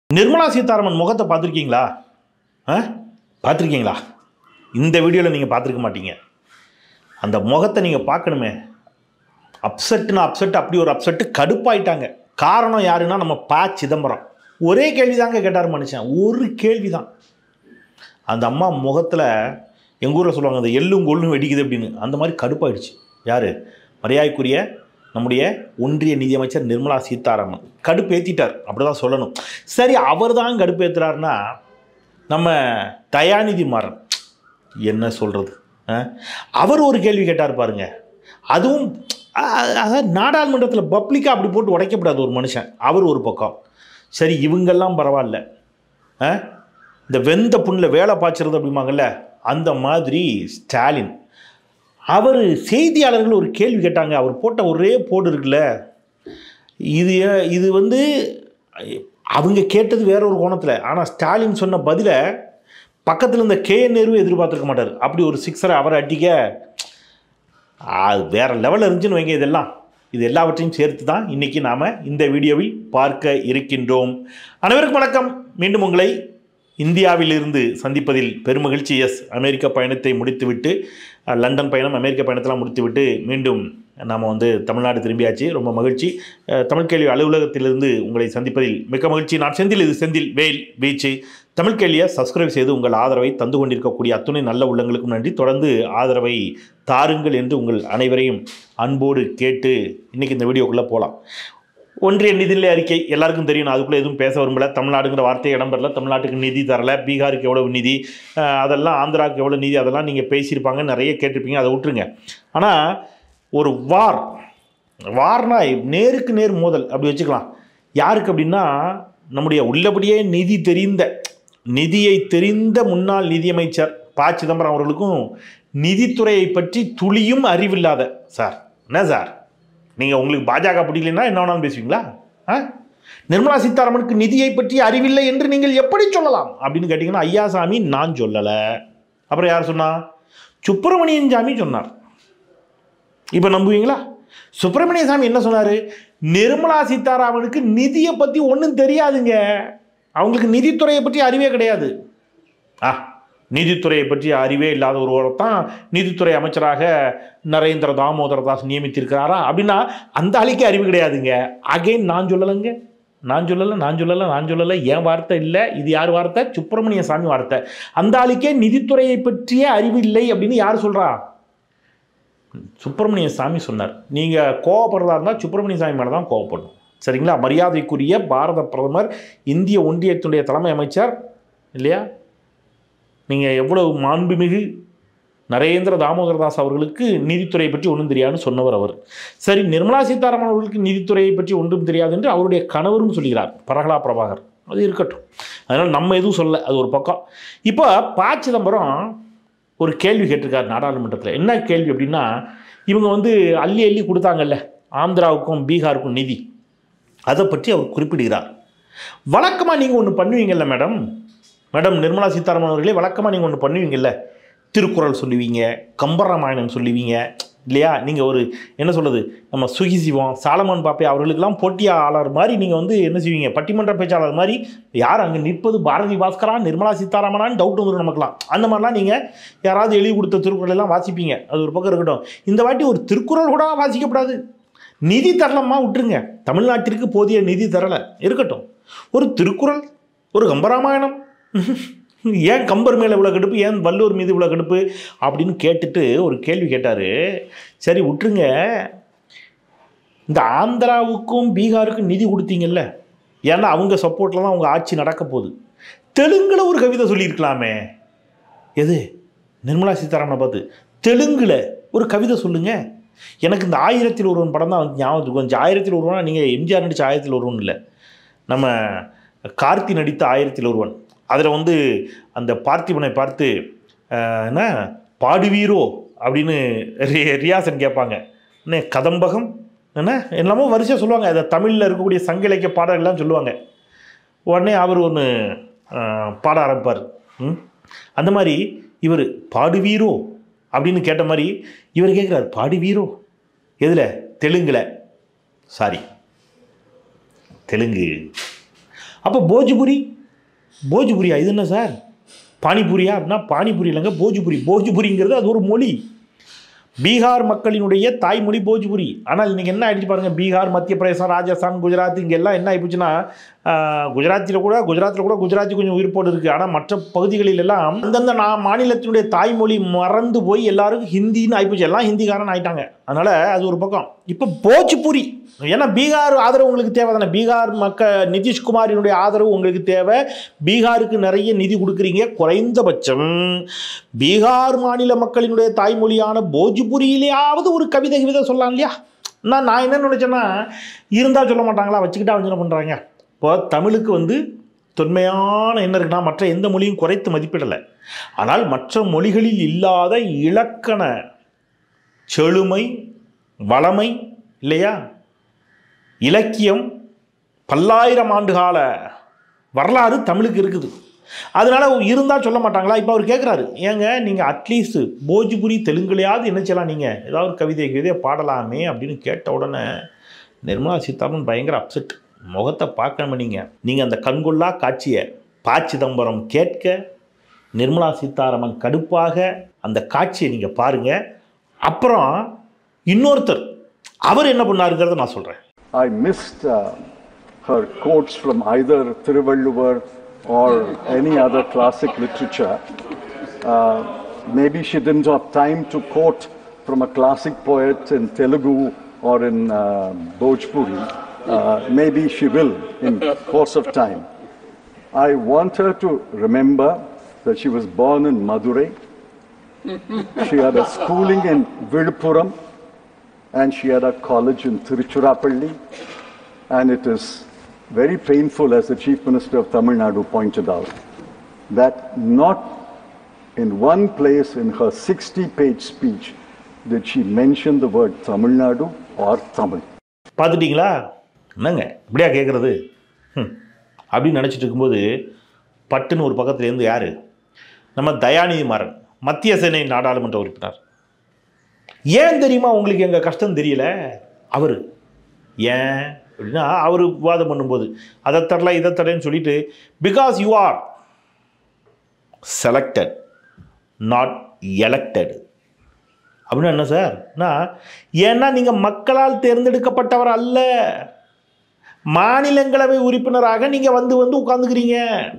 நிர்மலா சீதாராமன் முகத்தை பார்த்துருக்கீங்களா ஆ பார்த்துருக்கீங்களா இந்த வீடியோவில் நீங்கள் பார்த்துருக்க மாட்டீங்க அந்த முகத்தை நீங்கள் பார்க்கணுமே அப்செட்டுனா அப்செட் அப்படி ஒரு அப்செட்டு கடுப்பாயிட்டாங்க காரணம் யாருன்னா நம்ம ப சிதம்பரம் ஒரே கேள்வி தாங்க கேட்டார் மனுஷன் ஒரு கேள்வி தான் அந்த அம்மா முகத்தில் எங்கள் ஊரில் சொல்லுவாங்க அந்த எள்ளும் கொள்ளும் வெடிக்குது அப்படின்னு அந்த மாதிரி கடுப்பாயிடுச்சு யார் மரியாதைக்குரிய நம்முடைய ஒன்றிய நிதியமைச்சர் நிர்மலா சீதாராமன் கடுப்பேற்றிட்டார் அப்படி தான் சொல்லணும் சரி அவர் தான் கடுப்பேற்றுறாருன்னா நம்ம தயாநிதி மாறன் என்ன சொல்கிறது அவர் ஒரு கேள்வி கேட்டார் பாருங்க அதுவும் அ- அதாவது நாடாளுமன்றத்தில் பப்ளிக்காக அப்படி போட்டு உடைக்கப்படாது ஒரு மனுஷன் அவர் ஒரு பக்கம் சரி இவங்கெல்லாம் பரவாயில்ல ஆ? இந்த வெந்த புண்ணில் வேலை பாய்ச்சறது அப்படிம்பாங்கல்ல அந்த மாதிரி ஸ்டாலின் அவர் செய்தியாளர்கள் ஒரு கேள்வி கேட்டாங்க அவர் போட்ட ஒரே போடு இருக்குல்ல இது இது வந்து அவங்க கேட்டது வேற ஒரு கோணத்தில் ஆனால் ஸ்டாலின் சொன்ன பதிலை பக்கத்தில் இருந்த கே நேருவே எதிர்பார்த்துருக்க மாட்டார் அப்படி ஒரு சிக்ஸரை அவரை அடிக்க அது வேற லெவலில் இருந்துச்சுன்னு வைங்க இதெல்லாம் இது எல்லாவற்றையும் சேர்த்து தான் இன்றைக்கி நாம் இந்த வீடியோவில் பார்க்க இருக்கின்றோம் அனைவருக்கும் வணக்கம் மீண்டும் உங்களை இந்தியாவிலிருந்து சந்திப்பதில் பெருமகிழ்ச்சி எஸ் அமெரிக்க பயணத்தை முடித்துவிட்டு அஹ், லண்டன் பயணம் அமெரிக்க பயணத்தெல்லாம் முடித்துவிட்டு மீண்டும் நாம் வந்து தமிழ்நாடு திரும்பியாச்சு ரொம்ப மகிழ்ச்சி அஹ், தமிழ் கேள்வி அலுவலகத்திலிருந்து உங்களை சந்திப்பதில் மிக்க மகிழ்ச்சி நான் செந்தில் இது செந்தில் வேல் பீச்சு தமிழ் கேள்வியை சப்ஸ்கிரைப் செய்து உங்கள் ஆதரவை தந்து கொண்டிருக்கக்கூடிய அத்துணை நல்ல உள்ளங்களுக்கும் நன்றி தொடர்ந்து ஆதரவை தாருங்கள் என்று உங்கள் அனைவரையும் அன்போடு கேட்டு இன்றைக்கி இந்த வீடியோக்குள்ளே போகலாம் ஒன்றிய நிதிநிலை அறிக்கை எல்லாருக்கும் தெரியும் நான் அதுக்குள்ளே எதுவும் பேச விரும்பல தமிழ்நாடுங்கிற வார்த்தை இடம்பெறல தமிழ்நாட்டுக்கு நிதி தரல பீகாருக்கு எவ்வளவு நிதி அஹ், அதெல்லாம் ஆந்திராவுக்கு எவ்வளோ நிதி அதெல்லாம் நீங்கள் பேசியிருப்பாங்க நிறைய கேட்டிருப்பீங்க அதை விட்டுருங்க ஆனால் ஒரு வார் வார்னா நேருக்கு நேர் மோதல் அப்படி வச்சுக்கலாம் யாருக்கு அப்படின்னா நம்முடைய உள்ளபடியே நிதி தெரிந்த நிதியை தெரிந்த முன்னாள் நிதியமைச்சர் ப சிதம்பரம் அவர்களுக்கும் நிதித்துறையை பற்றி துளியும் அறிவில்லாத சார் என்ன சார் நீங்கள் உங்களுக்கு பாஜக பிடிக்கலைன்னா என்ன வேணாலும் பேசுவீங்களா ஆ நிர்மலா சீதாராமனுக்கு நிதியை பற்றி அறிவில்லை என்று நீங்கள் எப்படி சொல்லலாம் அப்படின்னு கேட்டிங்கன்னா ஐயாசாமி நான் சொல்லலை அப்புறம் யார் சொன்னா சுப்பிரமணியன் சாமி சொன்னார் இப்போ நம்புவீங்களா சுப்பிரமணிய சாமி என்ன சொன்னார் நிர்மலா சீதாராமனுக்கு நிதியை பற்றி ஒன்றும் தெரியாதுங்க அவங்களுக்கு நிதித்துறையை பற்றி அறிவே கிடையாது ஆ நீதித்துறையை பற்றி அறிவே இல்லாத ஒருவரை தான் நீதித்துறை அமைச்சராக நரேந்திர தாமோதர தாஸ் நியமித்திருக்கிறாரா அப்படின்னா அந்த ஆளுக்கே அறிவு கிடையாதுங்க அகைன் நான் சொல்லலைங்க நான் சொல்லலை நான் சொல்லலை நான் சொல்லலை என் வார்த்தை இல்லை இது யார் வார்த்தை சுப்பிரமணிய சாமி வார்த்தை அந்த ஆளுக்கே நிதித்துறையை பற்றிய அறிவு இல்லை அப்படின்னு யார் சொல்கிறா சுப்பிரமணிய சாமி சொன்னார் நீங்கள் கோவப்படுறதா இருந்தால் சுப்பிரமணிய சாமி மேலே தான் கோவப்படணும் சரிங்களா மரியாதைக்குரிய பாரத பிரதமர் இந்திய ஒன்றியத்துடைய தலைமை அமைச்சர் இல்லையா நீங்கள் எவ்வளவு மாண்புமிகு நரேந்திர தாமோதரதாஸ் அவர்களுக்கு நீதித்துறையை பற்றி ஒன்றும் தெரியாதுன்னு சொன்னவர் அவர் சரி நிர்மலா சீதாராமன் அவர்களுக்கு நீதித்துறையை பற்றி ஒன்றும் தெரியாது என்று அவருடைய கணவரும் சொல்கிறார் பரகலா பிரபாகர் அது இருக்கட்டும் அதனால் நம்ம எதுவும் சொல்ல அது ஒரு பக்கம் இப்போ ப சிதம்பரம் ஒரு கேள்வி கேட்டிருக்கார் நாடாளுமன்றத்தில் என்ன கேள்வி அப்படின்னா இவங்க வந்து அள்ளி அள்ளி கொடுத்தாங்கல்ல ஆந்திராவுக்கும் பீகாருக்கும் நிதி அதை பற்றி அவர் குறிப்பிடுகிறார் வழக்கமாக நீங்கள் ஒன்று பண்ணுவீங்கல்ல மேடம் மேடம் நிர்மலா சீதாராமன் அவர்களே வழக்கமாக நீங்கள் ஒன்று பண்ணுவீங்கல்ல திருக்குறள் சொல்லுவீங்க கம்பராமாயணம் சொல்லுவீங்க இல்லையா நீங்கள் ஒரு என்ன சொல்கிறது நம்ம சுகிசிவம் சாலமன் பாப்பே அவர்களுக்கெல்லாம் போட்டியாளர் மாதிரி நீங்கள் வந்து என்ன செய்வீங்க பட்டிமன்ற பேச்சாளர் மாதிரி யார் அங்கே நிற்பது பாரதி பாஸ்கரா நிர்மலா சீதாராமனான்னு டவுட் வந்துடும் நமக்குலாம் அந்த மாதிரிலாம் நீங்கள் யாராவது எழுதி கொடுத்த திருக்குறள் எல்லாம் வாசிப்பீங்க அது ஒரு பக்கம் இருக்கட்டும் இந்த வாட்டி ஒரு திருக்குறள் கூட வாசிக்கப்படாது நிதி தரலம்மா விட்டுருங்க தமிழ்நாட்டிற்கு போதிய நிதி தரலை இருக்கட்டும் ஒரு திருக்குறள் ஒரு கம்பராமாயணம் ஏன் கம்பர் மேலே இவ்வளோ கடுப்பு ஏன் வல்லூர் மீது இவ்வளோ கடுப்பு அப்படின்னு கேட்டுட்டு ஒரு கேள்வி கேட்டார் சரி விட்டுருங்க இந்த ஆந்திராவுக்கும் பீகாருக்கும் நிதி கொடுத்தீங்கல்ல ஏன்னா அவங்க சப்போர்ட்டில் தான் அவங்க ஆட்சி நடக்க போகுது தெலுங்குல ஒரு கவிதை சொல்லியிருக்கலாமே எது நிர்மலா சீதாராமனை பார்த்து தெலுங்குல ஒரு கவிதை சொல்லுங்க எனக்கு இந்த ஆயிரத்தில் ஒருவன் படம் தான் வந்து ஞாபகத்துக்கு கொஞ்சம் ஆயிரத்தில் ஒருவனா நீங்கள் எம்ஜிஆர் நடித்த ஆயிரத்தில் ஒருவன் இல்லை நம்ம கார்த்தி நடித்த ஆயிரத்தில் ஒருவன் அதில் வந்து அந்த பார்த்திபனை பார்த்து அஹ், என்ன பாடுவீரோ அப்படின்னு ரி ரியாசன் கேட்பாங்க என்ன கதம்பகம் என்ன எல்லாமோ வரிசையாக சொல்லுவாங்க அதை தமிழில் இருக்கக்கூடிய சங்க இலக்கிய பாடல்கள்லாம் சொல்லுவாங்க உடனே அவர் ஒன்று பாட ஆரம்பிப்பார் ம்? அந்த மாதிரி இவர் பாடுவீரோ அப்படின்னு கேட்ட மாதிரி இவர் கேட்குறாரு பாடுவீரோ எதில் தெலுங்குல சாரி தெலுங்கு அப்போ போஜ்புரி போஜ்புரியா இது என்ன சார் பானிபூரியா அப்படின்னா பானிபூரி இல்லைங்க போஜ்புரி போஜ்புரிங்கிறது அது ஒரு மொழி பீகார் மக்களினுடைய தாய்மொழி போஜ்புரி ஆனால் இன்னைக்கு என்ன ஆயிடுச்சு பாருங்க பீகார் மத்திய பிரதேசம் ராஜஸ்தான் குஜராத் இங்கே எல்லாம் என்ன ஆயிடுச்சுன்னா குஜராத்தில் கூட குஜராத்தில் கூட குஜராத்தி கொஞ்சம் உயிர்ப்போடு இருக்குது ஆனால் மற்ற பகுதிகளில் எல்லாம் அந்தந்த நான் மாநிலத்தினுடைய தாய்மொழி மறந்து போய் எல்லாருக்கும் ஹிந்தின்னு ஆயிப்போச்சு எல்லாம் ஹிந்திக்காரன் ஆயிட்டாங்க அதனால் அது ஒரு பக்கம் இப்போ போஜ்புரி ஏன்னா பீகார் ஆதரவு உங்களுக்கு தேவை தானே பீகார் மக்க நிதிஷ்குமாரினுடைய ஆதரவு உங்களுக்கு தேவை பீகாருக்கு நிறைய நிதி கொடுக்குறீங்க குறைந்தபட்சம் பீகார் மாநில மக்களினுடைய தாய்மொழியான போஜ்புரியிலேயாவது ஒரு கவிதை கவிதை சொல்லலாம் இல்லையா நான் நான் என்ன நினச்சேன்னா இருந்தால் சொல்ல மாட்டாங்களா வச்சுக்கிட்டா வந்து என்ன பண்ணுறாங்க இப்போ தமிழுக்கு வந்து தொன்மையான என்ன இருக்குன்னா மற்ற எந்த மொழியும் குறைத்து மதிப்பிடலை ஆனால் மற்ற மொழிகளில் இல்லாத இலக்கண செழுமை வளமை இல்லையா இலக்கியம் பல்லாயிரம் ஆண்டு கால வரலாறு தமிழுக்கு இருக்குது அதனால இருந்தால் சொல்ல மாட்டாங்களா இப்போ அவர் கேட்குறாரு ஏங்க நீங்கள் அட்லீஸ்ட் போஜ்புரி தெலுங்குலையாவது என்ன செய்யலாம் நீங்கள் ஏதாவது ஒரு கவிதை கவிதையை பாடலாமே அப்படின்னு கேட்ட உடனே நிர்மலா சீதாராமன் பயங்கர அப்செட் முகத்தை பார்க்கணும் நீங்கள் நீங்கள் அந்த கண்கொள்ளா காட்சியை ப சிதம்பரம் கேட்க நிர்மலா சீதாராமன் கடுப்பாக அந்த காட்சியை நீங்கள் பாருங்கள் அப்புறம் இன்னொருத்தர் அவர் என்ன பண்ணாருங்கிறத நான் சொல்கிறேன் I missed uh, her quotes from either Thiruvalluvar or any other classic literature. Uh, maybe she didn't have time to quote from a classic poet in Telugu or in uh, Bhojpuri. Uh, maybe she will in course of time. I want her to remember that she was born in Madurai. she had a schooling in Viluppuram and she had a college in Tiruchirappalli. And it is very painful, as the Chief Minister of Tamil Nadu pointed out, that not in one place in her 60 page speech did she mention the word Tamil Nadu or Tamil. பார்த்துட்டீங்களா என்னங்க இப்படியா கேட்குறது ம் அப்படின்னு நினச்சிட்டு இருக்கும்போது பட்டுன்னு ஒரு பக்கத்துலேருந்து யார் நம்ம தயாநிதி மாறன் மத்திய சேனை நாடாளுமன்ற உறுப்பினர் ஏன் தெரியுமா உங்களுக்கு எங்கள் கஷ்டம் தெரியல அவர் ஏன் அப்படின்னா அவர் விவாதம் பண்ணும்போது அதை தரல இதை தரலன்னு சொல்லிட்டு because you are selected not elected அப்படின்னா என்ன சார் நான் ஏன்னா நீங்கள் மக்களால் தேர்ந்தெடுக்கப்பட்டவர் அல்ல மாநிலங்களவை உறுப்பினராக நீங்கள் வந்து வந்து உட்காந்துக்கிறீங்க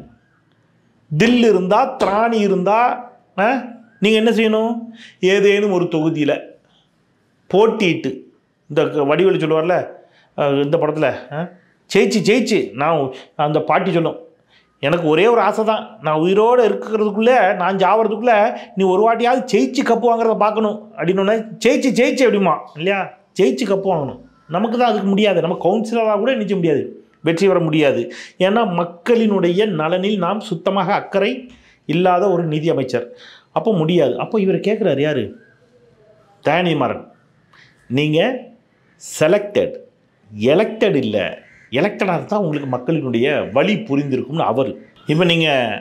தில் இருந்தால் திராணி இருந்தால் நீங்கள் என்ன செய்யணும் ஏதேனும் ஒரு தொகுதியில் போட்டியிட்டு இந்த வடிவேலு சொல்லுவார்ல அஹ் இந்த படத்தில் ஜெயிச்சு ஜெயிச்சு நான் அந்த பாட்டி சொல்லும் எனக்கு ஒரே ஒரு ஆசை தான் நான் உயிரோடு இருக்கிறதுக்குள்ளே நான் ஜாவறதுக்குள்ளே நீ ஒரு வாட்டியாவது ஜெயிச்சு கப்பு வாங்குறத பார்க்கணும் அப்படின்னு ஜெயிச்சு ஜெயிச்சு அப்படிமா இல்லையா ஜெயிச்சு கப்பு வாங்கணும் நமக்கு தான் அதுக்கு முடியாது நம்ம கவுன்சிலராக கூட நிச்சய முடியாது வெற்றி பெற முடியாது ஏன்னா மக்களினுடைய நலனில் நாம் சுத்தமாக அக்கறை இல்லாத ஒரு நிதி அமைச்சர் அப்போ முடியாது அப்போ இவர் கேட்குறாரு யார் தயாநிதிமாறன் நீங்கள் செலக்டட் எலெக்டட் இல்லை எலெக்டடாக தான் உங்களுக்கு மக்களினுடைய வழி புரிந்திருக்கும்னு அவர் இப்போ நீங்கள்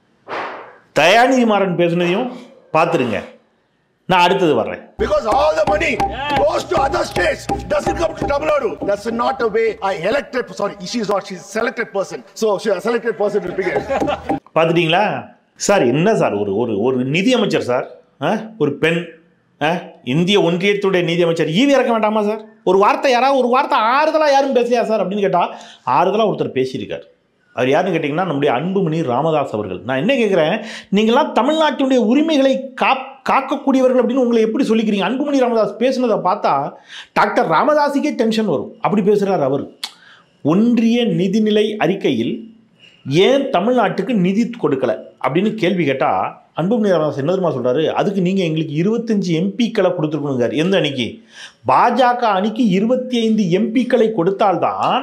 தயாநிதிமாறன் பேசுனதையும் பார்த்துருங்க நான் அடுத்தது வர்றேன் Because all the money goes to other states, doesn't come to Tamil Nadu. That's not a way I elected. Sorry, she is not. She's a selected person. So she a selected person will begin. பார்த்துட்டீங்களா sir என்ன sir ஒரு ஒரு ஒரு நிதி அமைச்சர் sir ஆ ஒரு பெண் ஆ இந்திய ஒன்றியத்துடைய நிதி அமைச்சர் ஈவி இறக்க வேண்டாமா சார் ஒரு வார்த்தை யாராவது ஒரு வார்த்தை ஆறுதலாக யாரும் பேசலையா சார் அப்படின்னு கேட்டால் ஆறுதலாக ஒருத்தர் பேசியிருக்கார் அவர் யாருன்னு கேட்டிங்கன்னா நம்முடைய அன்புமணி ராமதாஸ் அவர்கள் நான் என்ன கேட்குறேன் நீங்களாம் தமிழ்நாட்டினுடைய உரிமைகளை காப் காக்கக்கூடியவர்கள் அப்படின்னு உங்களை எப்படி சொல்லிக்கிறீங்க அன்புமணி ராமதாஸ் பேசுனதை பார்த்தா டாக்டர் ராமதாஸுக்கே டென்ஷன் வரும் அப்படி பேசுகிறார் அவர் ஒன்றிய நிதிநிலை அறிக்கையில் ஏன் தமிழ்நாட்டுக்கு நிதி கொடுக்கல அப்படின்னு கேள்வி கேட்டால் அன்புமணி ராமதாஸ் என்ன தெரியுமா சொல்கிறாரு அதுக்கு நீங்கள் எங்களுக்கு இருபத்தஞ்சி எம்பிக்களை கொடுத்துருக்கணுங்கார் எந்த அணிக்கு பாஜக அணிக்கு இருபத்தி ஐந்து எம்பிக்களை கொடுத்தால்தான்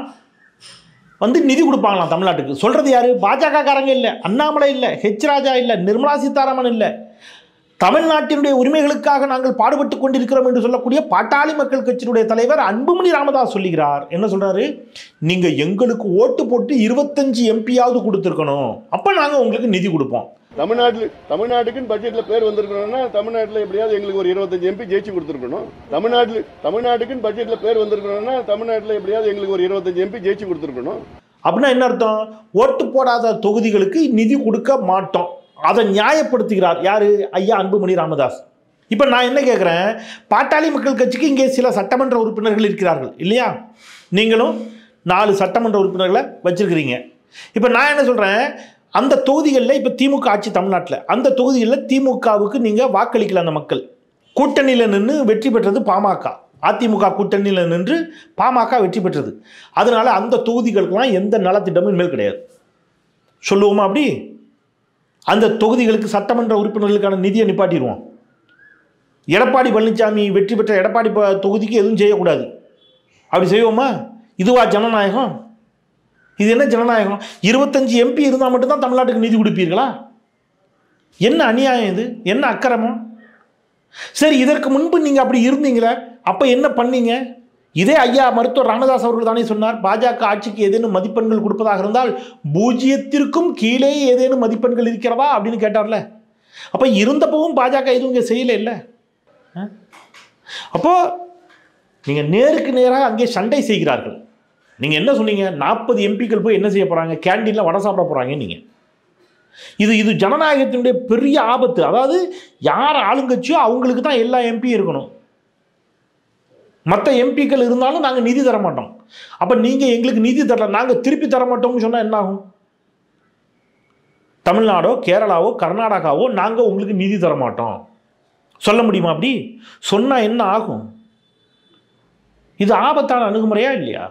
வந்து நிதி கொடுப்பாங்களாம் தமிழ்நாட்டுக்கு சொல்கிறது யாரு பாஜக காரங்க இல்லை அண்ணாமலை இல்லை ஹெச் ராஜா இல்லை நிர்மலா சீதாராமன் இல்லை தமிழ்நாட்டினுடைய உரிமைகளுக்காக நாங்கள் பாடுபட்டு கொண்டிருக்கிறோம் என்று சொல்லக்கூடிய பாட்டாளி மக்கள் கட்சியினுடைய தலைவர் அன்புமணி ராமதாஸ் சொல்லுகிறார் என்ன சொல்றாரு நீங்க எங்களுக்கு ஓட்டு போட்டு இருபத்தஞ்சு எம்பியாவது கொடுத்துருக்கணும் அப்ப நாங்க உங்களுக்கு நிதி கொடுப்போம் தமிழ்நாட்டில் தமிழ்நாட்டுக்குன்னு பட்ஜெட்ல பேர் வந்திருக்கணும்னா தமிழ்நாட்டில் எப்படியாவது எங்களுக்கு ஒரு இருபத்தஞ்சு எம்பி ஜெயிச்சு கொடுத்துருக்கணும் தமிழ்நாட்டில் தமிழ்நாட்டுக்குன்னு பட்ஜெட்ல பேர் வந்திருக்கணும்னா தமிழ்நாட்டில் எப்படியாவது எங்களுக்கு ஒரு இருபத்தஞ்சு எம்பி ஜெயிச்சு கொடுத்துருக்கணும் அப்படின்னா என்ன அர்த்தம் ஓட்டு போடாத தொகுதிகளுக்கு நிதி கொடுக்க மாட்டோம் அதை நியாயப்படுத்துகிறார் யாரு ஐயா அன்புமணி ராமதாஸ் இப்போ நான் என்ன கேட்குறேன் பாட்டாளி மக்கள் கட்சிக்கு இங்கே சில சட்டமன்ற உறுப்பினர்கள் இருக்கிறார்கள் இல்லையா நீங்களும் நாலு சட்டமன்ற உறுப்பினர்களை வச்சிருக்கிறீங்க இப்போ நான் என்ன சொல்கிறேன் அந்த தொகுதிகளில் இப்போ திமுக ஆட்சி தமிழ்நாட்டில் அந்த தொகுதிகளில் திமுகவுக்கு நீங்கள் வாக்களிக்கல அந்த மக்கள் கூட்டணியில் நின்று வெற்றி பெற்றது பாமக அதிமுக கூட்டணியில் நின்று பாமக வெற்றி பெற்றது அதனால அந்த தொகுதிகளுக்கெல்லாம் எந்த நலத்திட்டமும் இனிமேல் கிடையாது சொல்லுவோமா அப்படி அந்த தொகுதிகளுக்கு சட்டமன்ற உறுப்பினர்களுக்கான நிதியை நிப்பாட்டிடுவோம் எடப்பாடி பழனிசாமி வெற்றி பெற்ற எடப்பாடி ப- தொகுதிக்கு எதுவும் செய்யக்கூடாது அப்படி செய்வோமா இதுவா ஜனநாயகம் இது என்ன ஜனநாயகம் இருபத்தஞ்சு எம்பி இருந்தால் மட்டும்தான் தமிழ்நாட்டுக்கு நிதி கொடுப்பீர்களா என்ன அநியாயம் இது என்ன அக்கிரமம் சரி இதற்கு முன்பு நீங்கள் அப்படி இருந்தீங்களே அப்போ என்ன பண்ணீங்க இதே ஐயா மருத்துவர் ராமதாஸ் அவர்கள் தானே சொன்னார் பாஜக ஆட்சிக்கு ஏதேனும் மதிப்பெண்கள் கொடுப்பதாக இருந்தால் பூஜ்ஜியத்திற்கும் கீழே ஏதேனும் மதிப்பெண்கள் இருக்கிறதா அப்படின்னு கேட்டார்ல அப்போ இருந்தப்பவும் பாஜக எதுவும் இங்கே செய்யலை இல்லை அப்போ நீங்கள் நேருக்கு நேராக அங்கே சண்டை செய்கிறார்கள் நீங்கள் என்ன சொன்னீங்க நாற்பது எம்பிக்கள் போய் என்ன செய்ய போகிறாங்க கேண்டீனில் வடை சாப்பிட போகிறாங்க நீங்கள் இது இது ஜனநாயகத்தினுடைய பெரிய ஆபத்து அதாவது யார் ஆளுங்கட்சியோ அவங்களுக்கு தான் எல்லா எம்பியும் இருக்கணும் மற்ற எம்பிக்கள் இருந்தாலும் நாங்கள் நிதி தர மாட்டோம் அப்போ நீங்கள் எங்களுக்கு நிதி தரல நாங்கள் திருப்பி தர மாட்டோம்னு சொன்னால் என்ன ஆகும் தமிழ்நாடோ கேரளாவோ கர்நாடகாவோ நாங்கள் உங்களுக்கு நிதி தர மாட்டோம் சொல்ல முடியுமா அப்படி சொன்னால் என்ன ஆகும் இது ஆபத்தான அணுகுமுறையா இல்லையா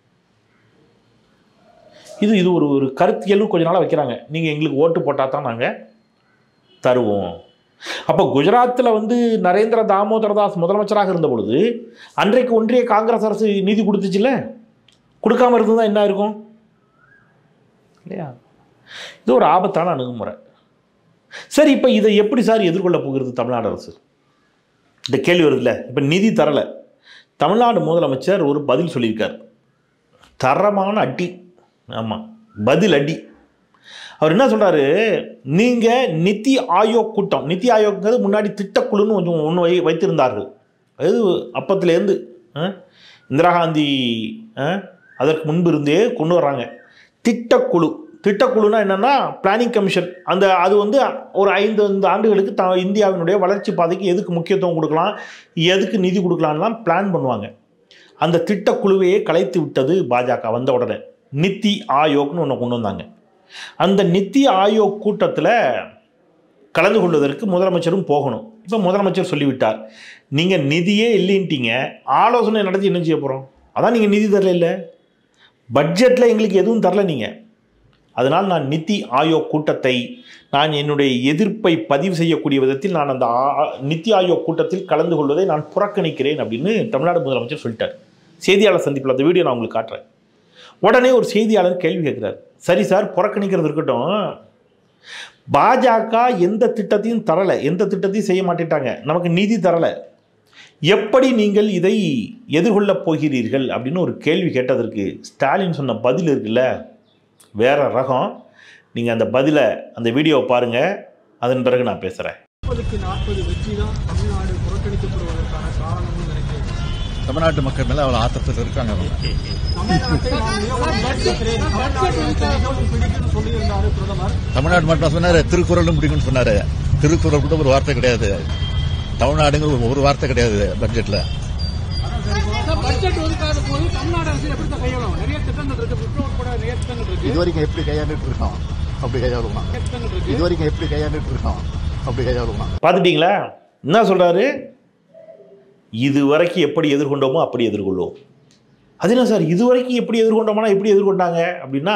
இது இது ஒரு ஒரு கருத்தியலும் கொஞ்ச நாளாக வைக்கிறாங்க நீங்கள் எங்களுக்கு ஓட்டு போட்டால் தான் நாங்கள் தருவோம் அப்போ குஜராத்தில் வந்து நரேந்திர தாமோதரதாஸ் முதலமைச்சராக இருந்த பொழுது அன்றைக்கு ஒன்றிய காங்கிரஸ் அரசு நிதி கொடுத்துச்சுல்ல கொடுக்காம இருந்ததா என்ன இருக்கும் இல்லையா இது ஒரு ஆபத்தான அணுகுமுறை சரி இப்போ இதை எப்படி சார் எதிர்கொள்ள போகிறது தமிழ்நாடு அரசு இந்த கேள்வி வருதுல்ல இப்போ நிதி தரலை தமிழ்நாடு முதலமைச்சர் ஒரு பதில் சொல்லியிருக்கார் தரமான அடி ஆமாம் பதில் அடி அவர் என்ன சொல்கிறாரு நீங்கள் நித்தி ஆயோக் கூட்டம் நித்தி ஆயோக்ங்கிறது முன்னாடி திட்டக்குழுன்னு கொஞ்சம் ஒன்று வை வைத்திருந்தார்கள் அது அப்பத்துலேருந்து ஆ, இந்திரா காந்தி ஆ, அதற்கு முன்பு இருந்தே கொண்டு வர்றாங்க திட்டக்குழு திட்டக்குழுனா என்னென்னா பிளானிங் கமிஷன் அந்த அது வந்து ஒரு ஐந்து ஐந்து ஆண்டுகளுக்கு த இந்தியாவினுடைய வளர்ச்சி பாதைக்கு எதுக்கு முக்கியத்துவம் கொடுக்கலாம் எதுக்கு நிதி கொடுக்கலான்லாம் பிளான் பண்ணுவாங்க அந்த திட்டக்குழுவையே கலைத்து விட்டது பாஜக வந்த உடனே நித்தி ஆயோக்னு ஒன்று கொண்டு வந்தாங்க அந்த நித்தி ஆயோக் கூட்டத்தில் கலந்து கொள்வதற்கு முதலமைச்சரும் போகணும் இப்போ முதலமைச்சர் சொல்லிவிட்டார் நீங்கள் நிதியே இல்லைன்ட்டீங்க ஆலோசனை நடத்தி என்ன செய்ய போகிறோம் அதான் நீங்கள் நிதி தரல இல்லை பட்ஜெட்டில் எங்களுக்கு எதுவும் தரல நீங்கள் அதனால் நான் நித்தி ஆயோக் கூட்டத்தை நான் என்னுடைய எதிர்ப்பை பதிவு செய்யக்கூடிய விதத்தில் நான் அந்த ஆ- நித்தி ஆயோக் கூட்டத்தில் கலந்து கொள்வதை நான் புறக்கணிக்கிறேன் அப்படின்னு தமிழ்நாடு முதலமைச்சர் சொல்லிட்டார் செய்தியாளர் சந்திப்பில் அந்த வீடியோ நான் உங்களுக்கு காட்டுறேன் உடனே ஒரு செய்தியாளர் கேள்வி கேட்குறார் சரி சார் புறக்கணிக்கிறது இருக்கட்டும் பாஜக எந்த திட்டத்தையும் தரலை எந்த திட்டத்தையும் செய்ய மாட்டேட்டாங்க நமக்கு நிதி தரலை எப்படி நீங்கள் இதை எதிர்கொள்ளப் போகிறீர்கள் அப்படின்னு ஒரு கேள்வி கேட்டதற்கு ஸ்டாலின் சொன்ன பதில் இருக்குல்ல வேற ரகம் நீங்கள் அந்த பதிலை அந்த வீடியோவை பாருங்கள் அதன் பிறகு நான் பேசுகிறேன் முப்பதுக்கு நாற்பது வெற்றி தான் தமிழ்நாடு புறக்கணிக்கப்படுவதற்கான காரணம்னு நினைக்கிறேன் தமிழ்நாட்டு மக்கள் மேல அவ்வளவு ஆத்திரத்தில் இருக்காங்க அவங்க தமிழ்நாட்டை நான் மிகவும் நேசிக்கிறேன். தமிழ்நாடு எனக்கு மிகவும் பிடிக்கும்னு சொல்லியிருந்தாரு பிரதமர் தமிழ்நாடு மட்டும் சொன்னாரு திருக்குறளும் பிடிக்கும்னு சொன்னாரு திருக்குறள் கூட ஒரு வார்த்தை கிடையாது தமிழ்நாடுங்கிற ஒரு- ஒரு வார்த்தை கிடையாது பட்ஜெட்ல பட்ஜெட் ஒதுக்காத போது தமிழ்நாடு அரசு எப்படி தான் கையாளும் நிறைய திட்டங்கள் இருக்கு விப்ளவ் கூட நிறைய திட்டங்கள் இருக்கு இது வரைக்கும் எப்படி கையாண்டுட்டு இருக்கோம் அப்படி கையாளுவோம் நிறைய திட்டங்கள் இருக்கு இது வரைக்கும் எப்படி கையாண்டுட்டு இருக்கோம் அப்படி கையாளுவோம் பார்த்துட்டீங்களா என்ன சொல்கிறாரு இது வரைக்கும் எப்படி எதிர்கொண்டோமோ அப்படி எதிர்கொள்வோம் அது என்ன சார் இது வரைக்கும் எப்படி எதிர்கொண்டோம்னா எப்படி எதிர்கொண்டாங்க அப்படின்னா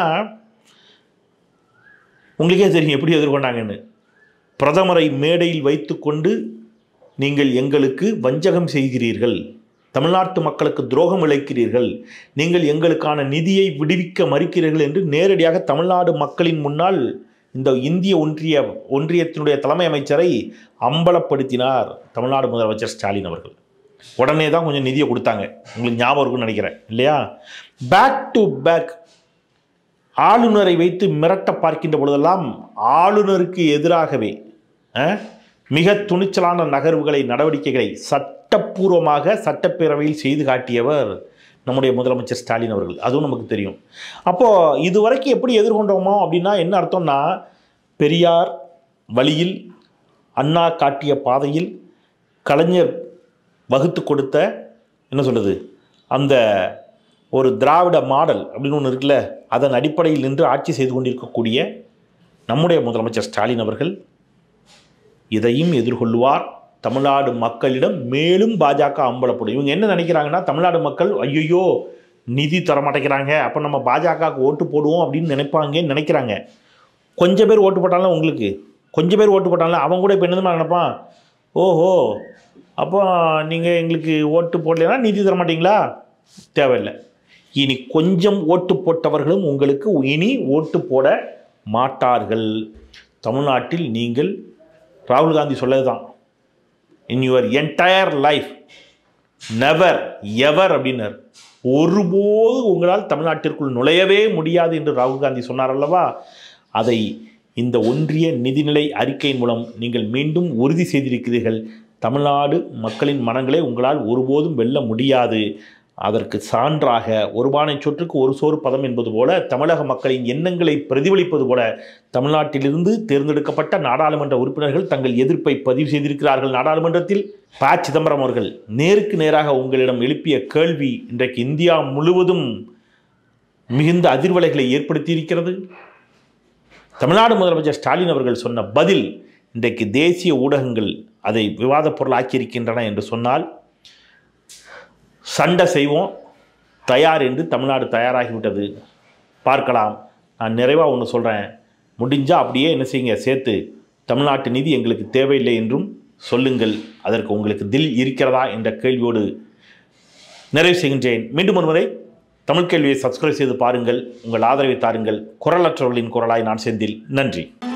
உங்களுக்கே தெரியும் எப்படி எதிர்கொண்டாங்கன்னு பிரதமரை மேடையில் வைத்துக்கொண்டு நீங்கள் எங்களுக்கு வஞ்சகம் செய்கிறீர்கள் தமிழ்நாட்டு மக்களுக்கு துரோகம் இழைக்கிறீர்கள் நீங்கள் எங்களுக்கான நிதியை விடுவிக்க மறுக்கிறீர்கள் என்று நேரடியாக தமிழ்நாடு மக்களின் முன்னால் இந்த இந்திய ஒன்றிய ஒன்றியத்தினுடைய தலைமை அமைச்சரை அம்பலப்படுத்தினார் தமிழ்நாடு முதலமைச்சர் ஸ்டாலின் அவர்கள் உடனே தான் கொஞ்சம் நிதியை கொடுத்தாங்க உங்களுக்கு ஞாபகம் இருக்கும்னு நினைக்கிறேன் இல்லையா பேக் டு பேக் ஆளுநரை வைத்து மிரட்ட பார்க்கின்ற பொழுதெல்லாம் ஆளுநருக்கு எதிராகவே அஹ், மிக துணிச்சலான நகர்வுகளை நடவடிக்கைகளை சட்டப்பூர்வமாக சட்டப்பேரவையில் செய்து காட்டியவர் நம்முடைய முதலமைச்சர் ஸ்டாலின் அவர்கள் அதுவும் நமக்கு தெரியும் அப்போது இது வரைக்கும் எப்படி எதிர்கொண்டோமோ அப்படின்னா என்ன அர்த்தம்னா பெரியார் வழியில் அண்ணா காட்டிய பாதையில் கலைஞர் வகுத்து கொடுத்த என்ன சொல்கிறது அந்த ஒரு திராவிட மாடல் அப்படின்னு ஒன்று இருக்குல்ல அதன் அடிப்படையில் நின்று ஆட்சி செய்து கொண்டிருக்கக்கூடிய நம்முடைய முதலமைச்சர் ஸ்டாலின் அவர்கள் இதையும் எதிர்கொள்வார் தமிழ்நாடு மக்களிடம் மேலும் பாஜக அம்பலப்படும் இவங்க என்ன நினைக்கிறாங்கன்னா தமிழ்நாடு மக்கள் ஐயோ நிதி தர மாட்டேங்கிறாங்க அப்போ நம்ம பாஜகவுக்கு ஓட்டு போடுவோம் அப்படின்னு நினைப்பாங்கன்னு நினைக்கிறாங்க கொஞ்சம் பேர் ஓட்டு போட்டாலும் உங்களுக்கு கொஞ்சம் பேர் ஓட்டு போட்டாலும் அவன் கூட இப்போ என்னதுமா நினைப்பான் ஓஹோ அப்போ நீங்கள் எங்களுக்கு ஓட்டு போடலைன்னா நிதி தர மாட்டீங்களா தேவையில்லை இனி கொஞ்சம் ஓட்டு போட்டவர்களும் உங்களுக்கு இனி ஓட்டு போட மாட்டார்கள் தமிழ்நாட்டில் நீங்கள் ராகுல் காந்தி சொல்லது தான் in your entire life never ever அப்படின்னார் ஒருபோது உங்களால் தமிழ்நாட்டிற்குள் நுழையவே முடியாது என்று ராகுல் காந்தி சொன்னார் அல்லவா அதை இந்த ஒன்றிய நிதிநிலை அறிக்கையின் மூலம் நீங்கள் மீண்டும் உறுதி செய்திருக்கிறீர்கள் தமிழ்நாடு மக்களின் மனங்களை உங்களால் ஒருபோதும் வெல்ல முடியாது அதற்கு சான்றாக ஒரு பானை சொற்றுக்கு ஒரு சோறு பதம் என்பது போல தமிழக மக்களின் எண்ணங்களை பிரதிபலிப்பது போல தமிழ்நாட்டிலிருந்து தேர்ந்தெடுக்கப்பட்ட நாடாளுமன்ற உறுப்பினர்கள் தங்கள் எதிர்ப்பை பதிவு செய்திருக்கிறார்கள் நாடாளுமன்றத்தில் ப சிதம்பரம் அவர்கள் நேருக்கு நேராக உங்களிடம் எழுப்பிய கேள்வி இன்றைக்கு இந்தியா முழுவதும் மிகுந்த அதிர்வலைகளை ஏற்படுத்தியிருக்கிறது தமிழ்நாடு முதலமைச்சர் ஸ்டாலின் அவர்கள் சொன்ன பதில் இன்றைக்கு தேசிய ஊடகங்கள் அதை விவாதப் பொருளாக்கியிருக்கின்றன என்று சொன்னால் சண்டை செய்வோம் தயார் என்று தமிழ்நாடு தயாராகிவிட்டது பார்க்கலாம் நான் நிறைவாக ஒன்று சொல்கிறேன் முடிஞ்சால் அப்படியே என்ன செய்யுங்க சேர்த்து தமிழ்நாட்டு நிதி எங்களுக்கு தேவையில்லை என்றும் சொல்லுங்கள் அதற்கு உங்களுக்கு தில் இருக்கிறதா என்ற கேள்வியோடு நிறைவு செய்கின்றேன் மீண்டும் ஒருமுறை தமிழ் கேள்வியை சப்ஸ்கிரைப் செய்து பாருங்கள் உங்கள் ஆதரவை தாருங்கள் குரலற்றவர்களின் குரலாய் நான் செந்தில் நன்றி